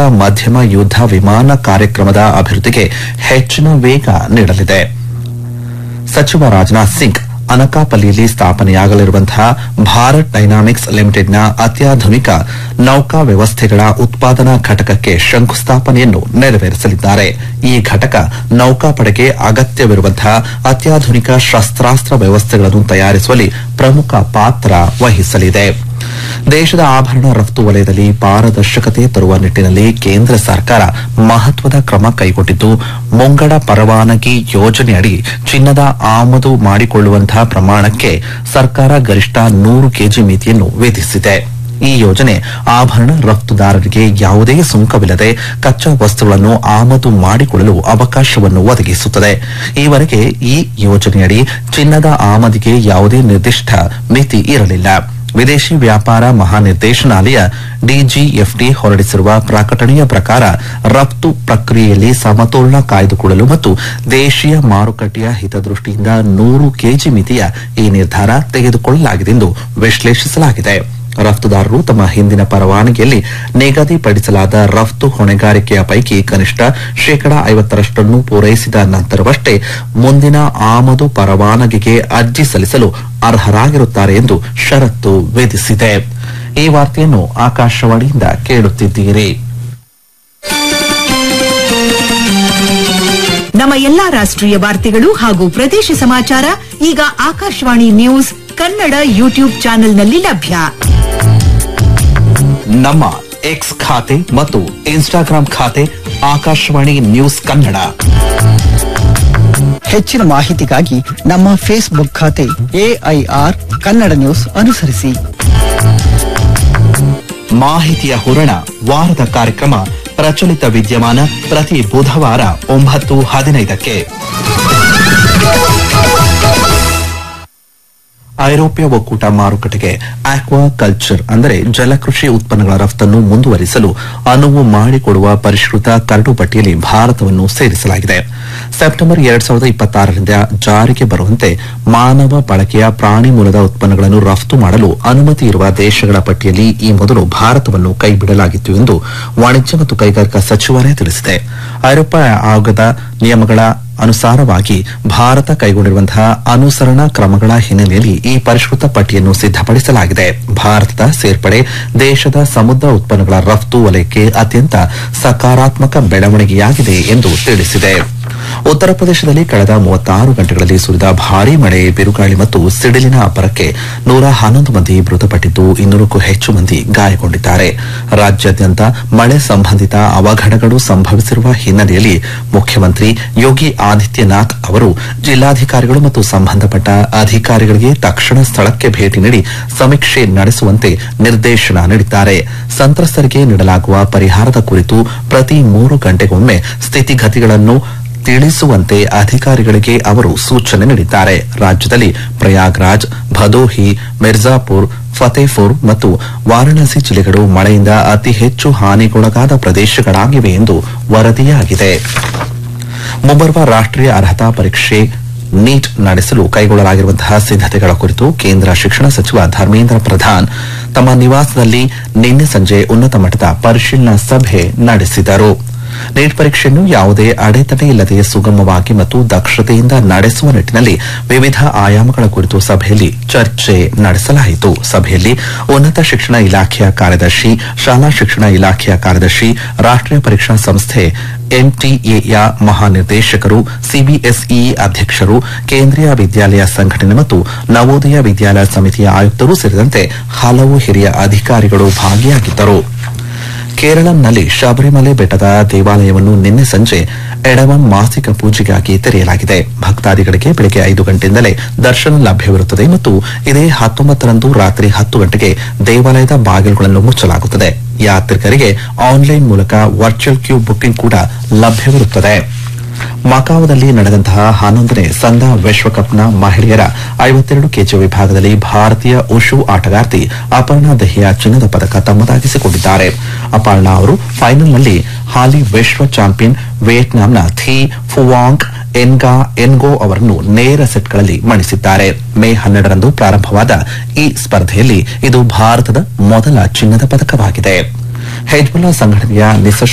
ಮಧ್ಯಮ ಯುದ್ಧ ವಿಮಾನ ಕಾರ್ಯಕ್ರಮದ ಅಭಿವೃದ್ಧಿಗೆ ಹೆಚ್ಚಿನ ವೇಗ ನೀಡಲಿದೆ ಸಚಿವ ರಾಜನಾಥ್ ಸಿಂಗ್ ಅನಕಾಪಲ್ಲಿಯಲ್ಲಿ ಸ್ಥಾಪನೆಯಾಗಲಿರುವಂತಹ ಭಾರತ್ ಡೈನಾಮಿಕ್ಸ್ ಲಿಮಿಟೆಡ್ನ ಅತ್ಯಾಧುನಿಕ ನೌಕಾ ವ್ಯವಸ್ಥೆಗಳ ಉತ್ಪಾದನಾ ಘಟಕಕ್ಕೆ ಶಂಕುಸ್ಥಾಪನೆಯನ್ನು ನೆರವೇರಿಸಲಿದ್ದಾರೆ ಈ ಘಟಕ ನೌಕಾಪಡೆಗೆ ಅಗತ್ಯವಿರುವಂತಹ ಅತ್ಯಾಧುನಿಕ ಶಸ್ತ್ರಾಸ್ತ್ರ ವ್ಯವಸ್ಥೆಗಳನ್ನು ತಯಾರಿಸುವಲ್ಲಿ ಪ್ರಮುಖ ಪಾತ್ರ ವಹಿಸಲಿದೆ ದೇಶದ ಆಭರಣ ರಫ್ತು ವಲಯದಲ್ಲಿ ಪಾರದರ್ಶಕತೆ ತರುವ ನಿಟ್ಟಿನಲ್ಲಿ ಕೇಂದ್ರ ಸರ್ಕಾರ ಮಹತ್ವದ ಕ್ರಮ ಕೈಗೊಂಡಿದ್ದು ಮುಂಗಡ ಪರವಾನಗಿ ಯೋಜನೆಯಡಿ ಚಿನ್ನದ ಆಮದು ಮಾಡಿಕೊಳ್ಳುವಂತಹ ಪ್ರಮಾಣಕ್ಕೆ ಸರ್ಕಾರ ಗರಿಷ್ಠ ನೂರು ಕೆಜಿ ಮಿತಿಯನ್ನು ವಿಧಿಸಿದೆ ಈ ಯೋಜನೆ ಆಭರಣ ರಫ್ತುದಾರರಿಗೆ ಯಾವುದೇ ಸುಂಕವಿಲ್ಲದೆ ಕಚ್ಚಾ ವಸ್ತುಗಳನ್ನು ಆಮದು ಮಾಡಿಕೊಳ್ಳಲು ಅವಕಾಶವನ್ನು ಒದಗಿಸುತ್ತದೆ ಈವರೆಗೆ ಈ ಯೋಜನೆಯಡಿ ಚಿನ್ನದ ಆಮದಿಗೆ ಯಾವುದೇ ನಿರ್ದಿಷ್ಟ ಮಿತಿ ಇರಲಿಲ್ಲ ವಿದೇಶಿ ವ್ಯಾಪಾರ ಮಹಾನಿರ್ದೇಶನಾಲಯ ಡಿಜಿಎಫ್ಟಿ ಹೊರಡಿಸಿರುವ ಪ್ರಕಟಣೆಯ ಪ್ರಕಾರ ರಫ್ತು ಪ್ರಕ್ರಿಯೆಯಲ್ಲಿ ಸಮತೋಲನ ಕಾಯ್ದುಕೊಳ್ಳಲು ಮತ್ತು ದೇಶೀಯ ಮಾರುಕಟ್ಟೆಯ ಹಿತದೃಷ್ಟಿಯಿಂದ ನೂರು ಕೆಜಿ ಮಿತಿಯ ಈ ನಿರ್ಧಾರ ತೆಗೆದುಕೊಳ್ಳಲಾಗಿದೆ ಎಂದು ವಿಶ್ಲೇಷಿಸಲಾಗಿದೆ ರಫ್ತುದಾರರು ತಮ್ಮ ಹಿಂದಿನ ಪರವಾನಗಿಯಲ್ಲಿ ನಿಗದಿಪಡಿಸಲಾದ ರಫ್ತು ಹೊಣೆಗಾರಿಕೆಯ ಪೈಕಿ ಕನಿಷ್ಠ ಶೇಕಡಾ ಐವತ್ತರಷ್ಟನ್ನು ಪೂರೈಸಿದ ನಂತರವಷ್ಟೇ ಮುಂದಿನ ಆಮದು ಪರವಾನಗಿಗೆ ಅರ್ಜಿ ಸಲ್ಲಿಸಲು ಅರ್ಹರಾಗಿರುತ್ತಾರೆ ಎಂದು ಷರತ್ತು ವಿಧಿಸಿದೆ ಈ ವಾರ್ತೆಯನ್ನು ಆಕಾಶವಾಣಿಯಿಂದ ಕೇಳುತ್ತಿದ್ದೀರಿ ನಮ್ಮ ಎಲ್ಲಾ ರಾಷ್ಟ್ರೀಯ ವಾರ್ತೆಗಳು ಹಾಗೂ ಪ್ರದೇಶ ಸಮಾಚಾರ ಈಗ ಆಕಾಶವಾಣಿ ನ್ಯೂಸ್ ಕನ್ನಡ ಯೂಟ್ಯೂಬ್ ಚಾನೆಲ್ನಲ್ಲಿ ಲಭ್ಯ ನಮ್ಮ ಎಕ್ಸ್ ಖಾತೆ ಮತ್ತು ಇನ್ಸ್ಟಾಗ್ರಾಂ ಖಾತೆ ಆಕಾಶವಾಣಿ ನ್ಯೂಸ್ ಕನ್ನಡ ಹೆಚ್ಚಿನ ಮಾಹಿತಿಗಾಗಿ ನಮ್ಮ ಫೇಸ್ಬುಕ್ ಖಾತೆ ಎಐಆರ್ ಕನ್ನಡ ನ್ಯೂಸ್ ಅನುಸರಿಸಿ ಮಾಹಿತಿಯ ಹೂರಣ ವಾರದ ಕಾರ್ಯಕ್ರಮ ಪ್ರಚಲಿತ ವಿದ್ಯಮಾನ ಪ್ರತಿ ಬುಧವಾರ ಒಂಬತ್ತು ಹದಿನೈದಕ್ಕೆ ಐರೋಪ್ಯ ಒಕ್ಕೂಟ ಮಾರುಕಟ್ಟೆಗೆ ಆಕ್ವಾ ಕಲ್ಚರ್ ಅಂದರೆ ಜಲಕೃಷಿ ಉತ್ಪನ್ನಗಳ ರಫ್ತನ್ನು ಮುಂದುವರಿಸಲು ಅನುವು ಮಾಡಿಕೊಡುವ ಪರಿಷ್ಕೃತ ಕರಡು ಪಟ್ಟಿಯಲ್ಲಿ ಭಾರತವನ್ನು ಸೇರಿಸಲಾಗಿದೆ ಸೆಪ್ಟೆಂಬರ್ ಎರಡ್ ಸಾವಿರದ ಇಪ್ಪತ್ತಾರರಿಂದ ಜಾರಿಗೆ ಬರುವಂತೆ ಮಾನವ ಬಳಕೆಯ ಪ್ರಾಣಿ ಮೂಲದ ಉತ್ಪನ್ನಗಳನ್ನು ರಫ್ತು ಮಾಡಲು ಅನುಮತಿ ಇರುವ ದೇಶಗಳ ಪಟ್ಟಿಯಲ್ಲಿ ಈ ಮೊದಲು ಭಾರತವನ್ನು ಕೈಬಿಡಲಾಗಿತ್ತು ಎಂದು ವಾಣಿಜ್ಯ ಮತ್ತು ಕೈಗಾರಿಕಾ ಸಚಿವಾಲಯ ತಿಳಿಸಿದೆ ಐರೋಪ್ಯ ಆಯೋಗದ ನಿಯಮಗಳ ಅನುಸಾರವಾಗಿ ಭಾರತ ಕೈಗೊಂಡಿರುವಂತಹ ಅನುಸರಣಾ ಕ್ರಮಗಳ ಹಿನ್ನೆಲೆಯಲ್ಲಿ ಈ ಪರಿಷ್ಕೃತ ಪಟ್ಟಿಯನ್ನು ಸಿದ್ದಪಡಿಸಲಾಗಿದೆ ಭಾರತದ ಸೇರ್ಪಡೆ ದೇಶದ ಸಮುದ್ರ ಉತ್ಪನ್ನಗಳ ರಫ್ತು ವಲಯಕ್ಕೆ ಅತ್ಯಂತ ಸಕಾರಾತ್ಮಕ ಬೆಳವಣಿಗೆಯಾಗಿದೆ ಎಂದು ತಿಳಿಸಿದೆ ಉತ್ತರ ಪ್ರದೇಶದಲ್ಲಿ ಕಳೆದ ಮೂವತ್ತಾರು ಗಂಟೆಗಳಲ್ಲಿ ಸುರಿದ ಭಾರೀ ಮಳೆ ಬಿರುಗಾಳಿ ಮತ್ತು ಸಿಡಿಲಿನ ಅಬ್ಬರಕ್ಕೆ ನೂರ ಹನ್ನೊಂದು ಮಂದಿ ಮೃತಪಟ್ಟಿದ್ದು ಇನ್ನೂರಕ್ಕೂ ಹೆಚ್ಚು ಮಂದಿ ಗಾಯಗೊಂಡಿದ್ದಾರೆ ರಾಜ್ಯಾದ್ಯಂತ ಮಳೆ ಸಂಬಂಧಿತ ಅವಘಡಗಳು ಸಂಭವಿಸಿರುವ ಹಿನ್ನೆಲೆಯಲ್ಲಿ ಮುಖ್ಯಮಂತ್ರಿ ಯೋಗಿ ಆದಿತ್ಯನಾಥ್ ಅವರು ಜಿಲ್ಲಾಧಿಕಾರಿಗಳು ಮತ್ತು ಸಂಬಂಧಪಟ್ಟ ಅಧಿಕಾರಿಗಳಿಗೆ ತಕ್ಷಣ ಸ್ಥಳಕ್ಕೆ ಭೇಟಿ ನೀಡಿ ಸಮೀಕ್ಷೆ ನಡೆಸುವಂತೆ ನಿರ್ದೇಶನ ನೀಡಿದ್ದಾರೆ ಸಂತ್ರಸ್ತರಿಗೆ ನೀಡಲಾಗುವ ಪರಿಹಾರದ ಕುರಿತು ಪ್ರತಿ ಮೂರು ಗಂಟೆಗೊಮ್ಮೆ ಸ್ಥಿತಿಗತಿಗಳನ್ನು ತಿಳಿಸುವಂತೆ ಅಧಿಕಾರಿಗಳಿಗೆ ಅವರು ಸೂಚನೆ ನೀಡಿದ್ದಾರೆ ರಾಜ್ಯದಲ್ಲಿ ಪ್ರಯಾಗ್ರಾಜ್ ಭದೋಹಿ ಮಿರ್ಜಾಪುರ್ ಫತೇಪುರ್ ಮತ್ತು ವಾರಾಣಸಿ ಜಿಲ್ಲೆಗಳು ಮಳೆಯಿಂದ ಅತಿ ಹೆಚ್ಚು ಹಾನಿಗೊಳಗಾದ ಪ್ರದೇಶಗಳಾಗಿವೆ ಎಂದು ವರದಿಯಾಗಿದೆ ಮುಂಬರುವ ರಾಷ್ಟೀಯ ಅರ್ಹತಾ ಪರೀಕ್ಷೆ ನೀಟ್ ನಡೆಸಲು ಕೈಗೊಳ್ಳಲಾಗಿರುವಂತಹ ಸಿದ್ದತೆಗಳ ಕುರಿತು ಕೇಂದ್ರ ಶಿಕ್ಷಣ ಸಚಿವ ಧರ್ಮೇಂದ್ರ ಪ್ರಧಾನ್ ತಮ್ಮ ನಿವಾಸದಲ್ಲಿ ನಿನ್ನೆ ಸಂಜೆ ಉನ್ನತ ಮಟ್ಟದ ಪರಿಶೀಲನಾ ಸಭೆ ನಡೆಸಿದರು ನೀಟ್ ಪರೀಕ್ಷೆಯನ್ನು ಯಾವುದೇ ಅಡೆತಡೆ ಇಲ್ಲದೆ ಸುಗಮವಾಗಿ ಮತ್ತು ದಕ್ಷತೆಯಿಂದ ನಡೆಸುವ ನಿಟ್ಟಿನಲ್ಲಿ ವಿವಿಧ ಆಯಾಮಗಳ ಕುರಿತು ಸಭೆಯಲ್ಲಿ ಚರ್ಚೆ ನಡೆಸಲಾಯಿತು ಸಭೆಯಲ್ಲಿ ಉನ್ನತ ಶಿಕ್ಷಣ ಇಲಾಖೆಯ ಕಾರ್ಯದರ್ಶಿ ಶಾಲಾ ಶಿಕ್ಷಣ ಇಲಾಖೆಯ ಕಾರ್ಯದರ್ಶಿ ರಾಷ್ಟೀಯ ಪರೀಕ್ಷಾ ಸಂಸ್ಥೆ ಎನ್ಟಿಎಯ ಮಹಾನಿರ್ದೇಶಕರು ಸಿಬಿಎಸ್ಇ ಅಧ್ಯಕ್ಷರು ಕೇಂದ್ರೀಯ ವಿದ್ಯಾಲಯ ಸಂಘಟನೆ ಮತ್ತು ನವೋದಯ ವಿದ್ಯಾಲಯ ಸಮಿತಿಯ ಆಯುಕ್ತರು ಸೇರಿದಂತೆ ಹಲವು ಹಿರಿಯ ಅಧಿಕಾರಿಗಳು ಭಾಗಿಯಾಗಿದ್ದರು ಕೇರಳಂನಲ್ಲಿ ಶಬರಿಮಲೆ ಬೆಟ್ಟದ ದೇವಾಲಯವನ್ನು ನಿನ್ನೆ ಸಂಜೆ ಎಡವಂ ಮಾಸಿಕ ಪೂಜೆಗಾಗಿ ತೆರೆಯಲಾಗಿದೆ ಭಕ್ತಾದಿಗಳಿಗೆ ಬೆಳಗ್ಗೆ ಐದು ಗಂಟೆಯಿಂದಲೇ ದರ್ಶನ ಲಭ್ಯವಿರುತ್ತದೆ ಮತ್ತು ಇದೇ ಹತ್ತೊಂಬತ್ತರಂದು ರಾತ್ರಿ ಹತ್ತು ಗಂಟೆಗೆ ದೇವಾಲಯದ ಬಾಗಿಲುಗಳನ್ನು ಮುಚ್ಚಲಾಗುತ್ತದೆ ಯಾತ್ರಿಕರಿಗೆ ಆನ್ಲೈನ್ ಮೂಲಕ ವರ್ಚುವಲ್ ಕ್ಯೂ ಬುಕಿಂಗ್ ಕೂಡ ಲಭ್ಯವಿರುತ್ತದೆ ಮಕಾವದಲ್ಲಿ ನಡೆದಂತಹ ಹನ್ನೊಂದನೇ ಸಂದಾ ವಿಶ್ವಕಪ್ನ ಮಹಿಳೆಯರ ಐವತ್ತೆರಡು ಕೆಜಿ ವಿಭಾಗದಲ್ಲಿ ಭಾರತೀಯ ಉಷು ಆಟಗಾರ್ತಿ ಅಪರ್ಣಾ ದಹಿಯಾ ಚಿನ್ನದ ಪದಕ ತಮ್ಮದಾಗಿಸಿಕೊಂಡಿದ್ದಾರೆ ಅಪರ್ಣಾ ಅವರು ಫೈನಲ್ನಲ್ಲಿ ಹಾಲಿ ವಿಶ್ವ ಚಾಂಪಿಯನ್ ವಿಯೆಟ್ನಾಂನ ಥಿ ಫುವಾಂಗ್ ಎನ್ಗಾ ಎನ್ಗೋ ಅವರನ್ನು ನೇರ ಸೆಟ್ಗಳಲ್ಲಿ ಮಣಿಸಿದ್ದಾರೆ ಮೇ ಹನ್ನೆರಡರಂದು ಪ್ರಾರಂಭವಾದ ಈ ಸ್ಪರ್ಧೆಯಲ್ಲಿ ಇದು ಭಾರತದ ಮೊದಲ ಚಿನ್ನದ ಪದಕವಾಗಿದೆ ಹೆಜ್ಬುಲ್ಲಾ ಸಂಘಟನೆಯ ನಿಸಶ್